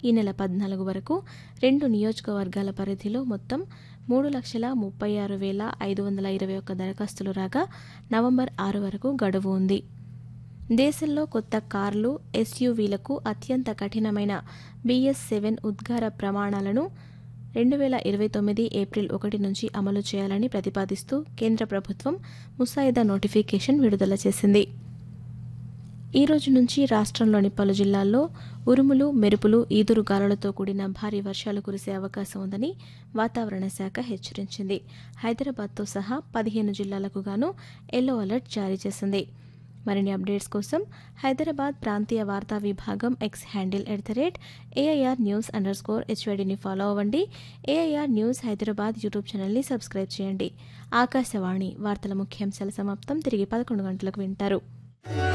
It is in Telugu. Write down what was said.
ఈ నెల పద్నాలుగు వరకు రెండు నియోజకవర్గాల పరిధిలో మొత్తం మూడు లక్షల ముప్పై ఆరు వేల ఐదు వందల ఇరవై ఒక్క దరఖాస్తులు రాగా నవంబర్ ఆరు వరకు గడువు ఉంది దేశంలో కొత్త కార్లు ఎస్యూవీలకు అత్యంత కఠినమైన బిఎస్ సెవెన్ ఉద్గార ప్రమాణాలను రెండు వేల ఇరవై తొమ్మిది ఏప్రిల్ ఒకటి నుంచి అమలు చేయాలని ప్రతిపాదిస్తూ కేంద్ర ప్రభుత్వం ముసాయిదా నోటిఫికేషన్ విడుదల చేసింది ఈ రోజు నుంచి రాష్ట్రంలోని పలు జిల్లాల్లో ఉరుములు మెరుపులు ఈదురు గాలులతో కూడిన భారీ వర్షాలు కురిసే అవకాశం ఉందని వాతావరణ శాఖ హెచ్చరించింది హైదరాబాద్తో సహా పదిహేను జిల్లాలకు గాను ఎల్లో అలర్ట్ జారీ చేసింది మరిన్ని అప్డేట్స్ కోసం హైదరాబాద్ ప్రాంతీయ వార్తా విభాగం X handle at the rate AIR news underscore స్కోర్ హెచ్వైడిని ఫాలో అవ్వండి ఏఐఆర్ న్యూస్ హైదరాబాద్ యూట్యూబ్ ఛానల్ని సబ్స్క్రైబ్ చేయండి ఆకాశవాణి వార్తల ముఖ్యాంశాల సమాప్తం తిరిగి పదకొండు గంటలకు వింటారు